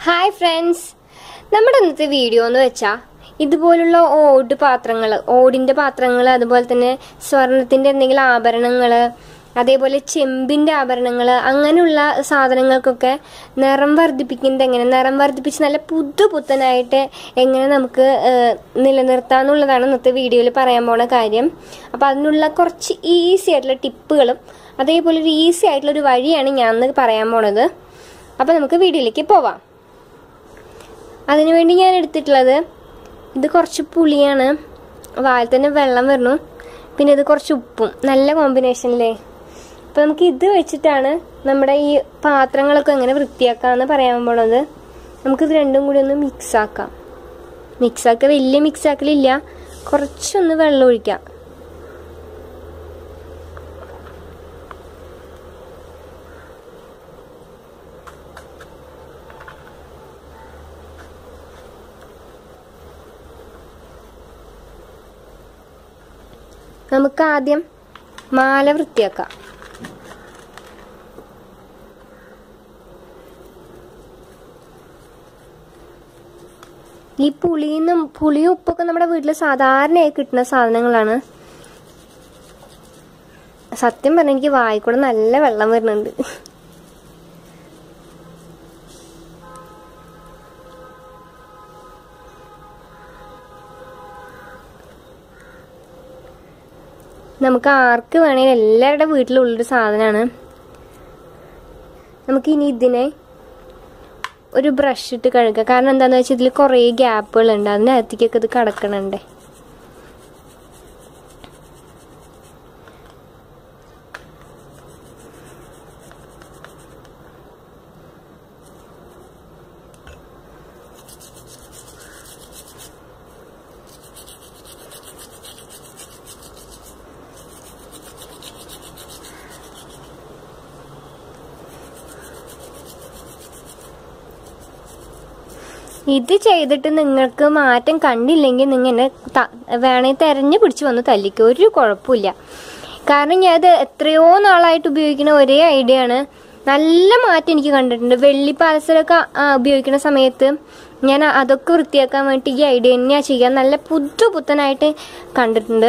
hi friends നമ്മുടെ ഇന്നത്തെ video എന്ന് വെച്ചാൽ ഇതുപോലുള്ള ഓട് പാത്രങ്ങൾ ഓടിൻ്റെ പാത്രങ്ങൾ അതുപോലെ തന്നെ സ്വർണത്തിൻ്റെ എന്തെങ്കിലും ആഭരണങ്ങൾ അതേപോലെ ചെമ്പിൻ്റെ ആഭരണങ്ങൾ അങ്ങനെയുള്ള സാധനങ്ങൾക്കൊക്കെ നിറം വർദ്ധിപ്പിക്കുന്നത് എങ്ങനെ നിറം വർദ്ധിപ്പിച്ച് നല്ല പുതു പുത്തനായിട്ട് എങ്ങനെ നമുക്ക് ഏഹ്, നിലനിർത്താമെന്നുള്ളതാണ് ഇന്നത്തെ വീഡിയോയിൽ പറയാൻ പോണ കാര്യം അപ്പോൾ അതിനുള്ള കുറച്ച് ഈസി ആയിട്ടുള്ള ടിപ്പുകളും അതേപോലെ ഒരു ഈസി ആയിട്ടുള്ള ഒരു വഴിയാണ് ഞാൻ ഇന്ന് പറയാൻ പോണത് അപ്പോൾ നമുക്ക് വീഡിയോയിലേക്ക് പോവാം അതിനുവേണ്ടി ഞാൻ എടുത്തിട്ടുള്ളത് ഇത് കുറച്ച് പുളിയാണ് വായിൽ തന്നെ വെള്ളം വരണു പിന്നെ ഇത് കുറച്ച് ഉപ്പും നല്ല കോമ്പിനേഷനില്ലേ അപ്പോൾ നമുക്ക് ഇത് വെച്ചിട്ടാണ് നമ്മുടെ ഈ പാത്രങ്ങളൊക്കെ എങ്ങനെ വൃത്തിയാക്കാമെന്ന് പറയാൻ പോണത് നമുക്കിത് രണ്ടും കൂടി ഒന്ന് മിക്സ് ആക്കാം മിക്സ് ആക്കുക വലിയ മിക്സ് ആക്കലില്ല കുറച്ചൊന്ന് വെള്ളം ഒഴിക്കാം നമുക്ക് ആദ്യം മാല വൃത്തിയാക്കാം ഈ പുളിന്നും പുളിയും ഉപ്പൊക്കെ നമ്മുടെ വീട്ടിൽ സാധാരണയായി കിട്ടുന്ന സാധനങ്ങളാണ് സത്യം പറഞ്ഞാൽ എനിക്ക് വായിക്കൂടെ നല്ല വെള്ളം വരുന്നുണ്ട് നമുക്ക് ആർക്ക് വേണേലും എല്ലാവരുടെ വീട്ടിലുള്ളൊരു സാധനമാണ് നമുക്ക് ഇനി ഇതിനെ ഒരു ബ്രഷ് ഇട്ട് കഴുകുക കാരണം എന്താണെന്ന് വെച്ചാൽ ഇതിൽ കുറേ ഗ്യാപ്പുകളുണ്ട് അതിനകത്തേക്കൊക്കെ ഇത് കിടക്കണുണ്ടേ ഇത് ചെയ്തിട്ട് നിങ്ങൾക്ക് മാറ്റം കണ്ടില്ലെങ്കിൽ നിങ്ങൾ എന്നെ ത- വേണേ തെരഞ്ഞു പിടിച്ച് വന്ന് തല്ലിക്കും ഒരു കുഴപ്പമില്ല കാരണം ഞാൻ ഇത് എത്രയോ നാളായിട്ട് ഉപയോഗിക്കുന്ന ഒരേ ഐഡിയ ആണ് നല്ല മാറ്റം എനിക്ക് കണ്ടിട്ടുണ്ട് വെള്ളി പാലസലൊക്കെ ഉപയോഗിക്കുന്ന സമയത്ത് ഞാൻ അതൊക്കെ വൃത്തിയാക്കാൻ വേണ്ടി ഈ ഐഡിയ തന്നെയാ ചെയ്യാൻ നല്ല പുതു പുത്തനായിട്ട് കണ്ടിട്ടുണ്ട്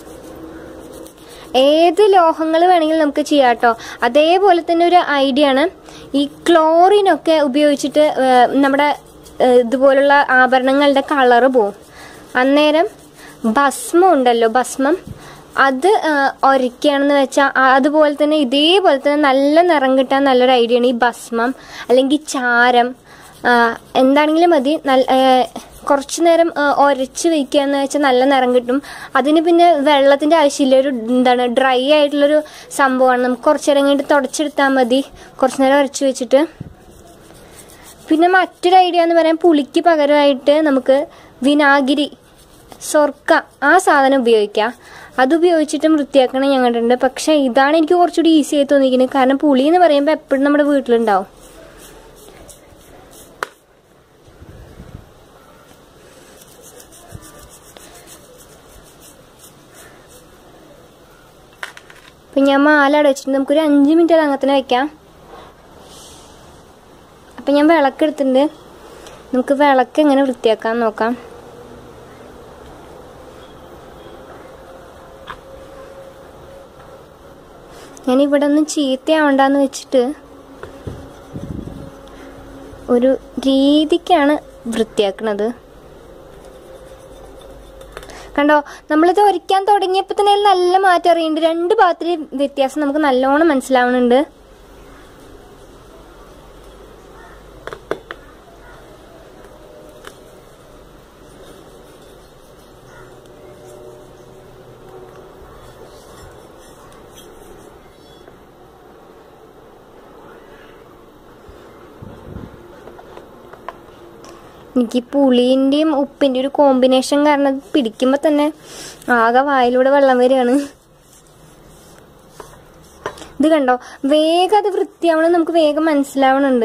ഏത് ലോഹങ്ങൾ വേണമെങ്കിലും നമുക്ക് ചെയ്യാം കേട്ടോ അതേപോലെ തന്നെ ഒരു ഐഡിയ ആണ് ഈ ക്ലോറിനൊക്കെ ഉപയോഗിച്ചിട്ട് ഏഹ്, നമ്മുടെ ഏഹ്, ഇതുപോലുള്ള ആഭരണങ്ങളുടെ കളറ് പോവും അന്നേരം ഭസ്മം ഉണ്ടല്ലോ ഭസ്മം അത് ഒരയ്ക്കുകയാണെന്ന് വെച്ചാൽ അതുപോലെ തന്നെ ഇതേപോലെ തന്നെ നല്ല നിറം കിട്ടാൻ നല്ലൊരു ഐഡിയ ആണ് ഈ ഭസ്മം അല്ലെങ്കിൽ ചാരം ആ, എന്താണെങ്കിലും മതി നല്ല കുറച്ച് നേരം ആ, ഉരച്ച് വെക്കുക എന്ന് വെച്ചാൽ നല്ല നിറം കിട്ടും അതിന് പിന്നെ വെള്ളത്തിൻ്റെ ആവശ്യമില്ല ഒരു എന്താണ് ഡ്രൈ ആയിട്ടുള്ളൊരു സംഭവമാണ് നമുക്ക് കുറച്ച് നേരം കഴിഞ്ഞിട്ട് തുടച്ചെടുത്താൽ മതി കുറച്ച് നേരം ഉരച്ച് വെച്ചിട്ട് പിന്നെ മറ്റൊരു ഐഡിയ എന്ന് പറയാൻ പുളിക്ക് പകരമായിട്ട് നമുക്ക് വിനാഗിരി സ്വർക്ക ആ സാധനം ഉപയോഗിക്കാം അത് ഉപയോഗിച്ചിട്ടും വൃത്തിയാക്കണം ഞാൻ കണ്ടിട്ടുണ്ട് പക്ഷേ ഇതാണ് എനിക്ക് കുറച്ചുകൂടി ഈസി ആയി തോന്നിയിരിക്കുന്നത് കാരണം പുളി എന്ന് പറയുമ്പോൾ എപ്പോഴും നമ്മുടെ വീട്ടിലുണ്ടാവും അപ്പം ഞാൻ മാല അവിടെ വെച്ചിട്ട് നമുക്കൊരു അഞ്ച് മിനിറ്റ് അത് അങ്ങനെ തന്നെ വെക്കാം അപ്പം ഞാൻ വിളക്കെടുത്തിട്ടുണ്ട് നമുക്ക് വിളക്ക് എങ്ങനെ വൃത്തിയാക്കാൻ നോക്കാം ഞാൻ ഇവിടെ ഒന്നും ചീത്തയാവണ്ടെന്ന് വെച്ചിട്ട് ഒരു രീതിക്കാണ് വൃത്തിയാക്കണത് കണ്ടോ നമ്മളിത് ഒരിക്കാൻ തുടങ്ങിയപ്പോൾ തന്നെ അതിൽ നല്ല മാറ്റം അറിയുന്നുണ്ട് രണ്ട് ഭാഗത്തിലെ വ്യത്യാസം നമുക്ക് നല്ലോണം മനസ്സിലാവുന്നുണ്ട് എനിക്ക് ഈ പുളീൻ്റെയും ഉപ്പിൻ്റെയും ഒരു കോമ്പിനേഷൻ കാരണം അത് പിടിക്കുമ്പോൾ തന്നെ ആകെ വായിലൂടെ വെള്ളം വരികയാണ് ഇത് കണ്ടോ വേഗം അത് വൃത്തിയാവണം നമുക്ക് വേഗം മനസ്സിലാവണുണ്ട്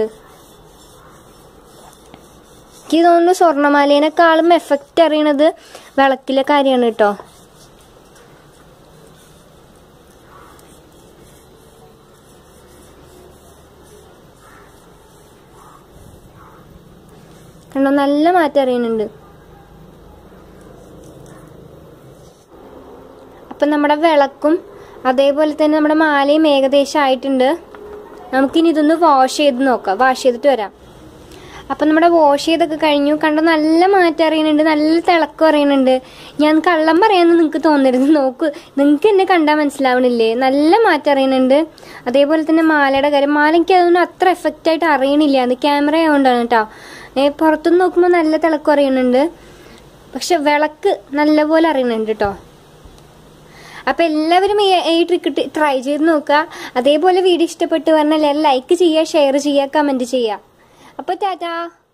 എനിക്ക് തോന്നുന്നു സ്വർണ്ണമാലേനേക്കാളും എഫക്റ്റ് അറിയണത് വിളക്കിലെ കാര്യമാണ് കേട്ടോ കണ്ടോ നല്ല മാറ്റം അറിയുന്നുണ്ട് അപ്പം നമ്മുടെ വിളക്കും അതേപോലെ തന്നെ നമ്മുടെ മാലയും ഏകദേശം ആയിട്ടുണ്ട് നമുക്കിനി ഇതൊന്ന് വാഷ് ചെയ്ത് നോക്കാം വാഷ് ചെയ്തിട്ട് വരാം അപ്പം നമ്മുടെ വാഷ് ചെയ്തൊക്കെ കഴിഞ്ഞു കണ്ടോ നല്ല മാറ്റം അറിയുന്നുണ്ട് നല്ല തിളക്കം അറിയുന്നുണ്ട് ഞാൻ കള്ളം പറയാമെന്ന് നിങ്ങൾക്ക് തോന്നരുത് നോക്ക് നിങ്ങൾക്ക് എന്നെ കണ്ടാൽ മനസ്സിലാവണില്ലേ നല്ല മാറ്റം അറിയുന്നുണ്ട് അതേപോലെ തന്നെ മാലയുടെ കാര്യം മാല എനിക്ക് അതൊന്നും അത്ര എഫക്റ്റ് ആയിട്ട് അറിയണില്ല അത് ക്യാമറ ആയതുകൊണ്ടാണ് കേട്ടോ ഏ പുറത്തുനിന്ന് നോക്കുമ്പോൾ നല്ല തിളക്കം അറിയുന്നുണ്ട് പക്ഷെ വിളക്ക് നല്ലപോലെ അറിയുന്നുണ്ട് കേട്ടോ അപ്പൊ എല്ലാവരും ഈ ഈ ട്രിക്ക് ട്രൈ ചെയ്ത് നോക്കുക അതേപോലെ വീഡിയോ ഇഷ്ടപ്പെട്ട് പറഞ്ഞാൽ എല്ലാവരും ലൈക്ക് ചെയ്യുക ഷെയർ ചെയ്യുക കമന്റ് ചെയ്യുക അപ്പൊ ടാറ്റാ